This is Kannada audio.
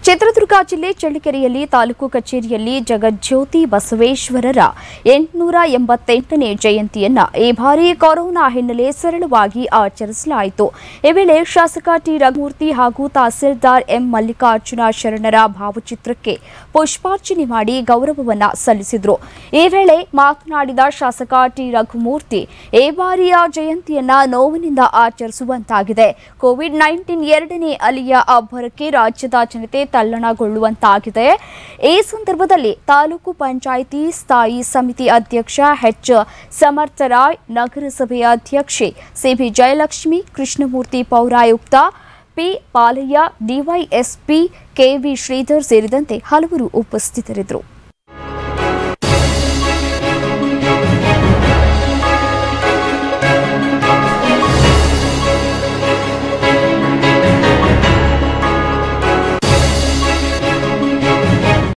ಚಿತ್ರದುರ್ಗ ಜಿಲ್ಲೆ ಚಳ್ಳಕೆರೆಯಲ್ಲಿ ತಾಲೂಕು ಕಚೇರಿಯಲ್ಲಿ ಜಗಜ್ಯೋತಿ ಬಸವೇಶ್ವರರ ಎಂಟುನೂರ ಎಂಬತ್ತೆಂಟನೇ ಜಯಂತಿಯನ್ನ ಈ ಬಾರಿ ಕೊರೋನಾ ಹಿನ್ನೆಲೆ ಸರಳವಾಗಿ ಆಚರಿಸಲಾಯಿತು ಈ ವೇಳೆ ಶಾಸಕ ಟಿ ರಘುಮೂರ್ತಿ ಹಾಗೂ ತಹಸೀಲ್ದಾರ್ ಎಂ ಮಲ್ಲಿಕಾರ್ಜುನ ಶರಣರ ಭಾವಚಿತ್ರಕ್ಕೆ ಪುಷ್ಪಾರ್ಚನೆ ಮಾಡಿ ಗೌರವವನ್ನ ಸಲ್ಲಿಸಿದರು ಈ ವೇಳೆ ಮಾತನಾಡಿದ ಶಾಸಕ ಟಿ ರಘುಮೂರ್ತಿ ಈ ಬಾರಿಯ ಜಯಂತಿಯನ್ನ ನೋವಿನಿಂದ ಆಚರಿಸುವಂತಾಗಿದೆ ಕೋವಿಡ್ ನೈನ್ಟೀನ್ ಎರಡನೇ ಅಲಿಯ ಅಬ್ಬರಕ್ಕೆ ರಾಜ್ಯದ ಜನತೆ ತಲ್ಲಣಗೊಳ್ಳುವಂತಾಗಿದೆ ಈ ಸಂದರ್ಭದಲ್ಲಿ ತಾಲೂಕು ಪಂಚಾಯಿತಿ ಸ್ಥಾಯಿ ಸಮಿತಿ ಅಧ್ಯಕ್ಷ ಎಚ್ ಸಮರ್ಥರಾಯ್ ನಗರಸಭೆಯ ಅಧ್ಯಕ್ಷೆ ಸಿಬಿ ಜಯಲಕ್ಷ್ಮಿ ಕೃಷ್ಣಮೂರ್ತಿ ಪೌರಾಯುಕ್ತ P Palaiah DYSP K V Sridhar ಸೇರಿದಂತೆ ಹಲವರು ಉಪಸ್ಥಿತರಿದ್ದರು